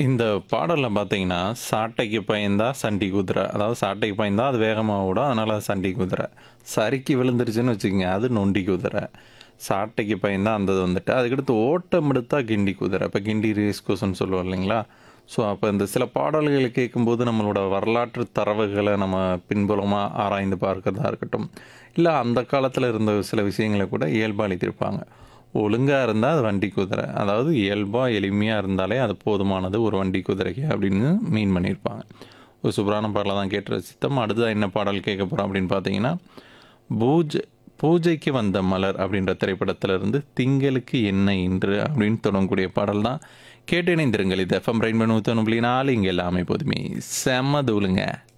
இந்த பாடல்ல பார்த்தீங்கன்னா, சாட்டைக்கு பயந்தா சண்டி குதிரை. அதாவது சாட்டைக்கு பயந்தா அது வேகமா ஓடும். அதனால அது சண்டி குதிரை. சறுக்கி விழுந்துருச்சுன்னு வச்சுக்கங்க, அது நொண்டி குதிரை. சாட்டைக்கு பயந்தா அந்த இது வந்துட்டு, அதுக்கடுத்து ஓட்டம் எடுத்தா கிண்டி குதிரை. இப்ப கிண்டி ரேஸ் கோர்ஸ்ன்னு சொல்லுவோம் இல்லைங்களா? ஸோ, அப்ப இந்த சில பாடல்கள கேட்கும்போது நம்மளோட வரலாற்று தரவுகள நம்ம பின்புலமா ஆராய்ந்து பார்க்கிறதா இருக்கட்டும், இல்ல அந்த காலத்துல இருந்த சில விஷயங்கள கூட இயல்பா எழுதியிருப்பாங்க. ஒழுங்கா இருந்தா அது வண்டி குதிரை. அதாவது இயல்பா, எளிமையா இருந்தாலே அது போதுமானது ஒரு வண்டி குதிரைக்கு அப்படின்னு மீன் பண்ணியிருப்பாங்க. ஒரு சூப்பரான பாடல தான் கேட்டு ரசித்தோம். அடுத்ததா என்ன பாடல் கேட்க போறோம் அப்படின்னு பார்த்தீங்கன்னா, பூஜ் பூஜைக்கு வந்த மலர் அப்படின்ற திரைப்படத்திலிருந்து திங்களுக்கு என்ன இன்று அப்படின்னு தொடங்கக்கூடிய பாடல் தான். கேட்டு இணைந்திருங்கள். இது எஃப்எம் ரெயின்போ 101.4 இங்க எல்லாமே எப்போதுமே செம்ம தூளுங்க.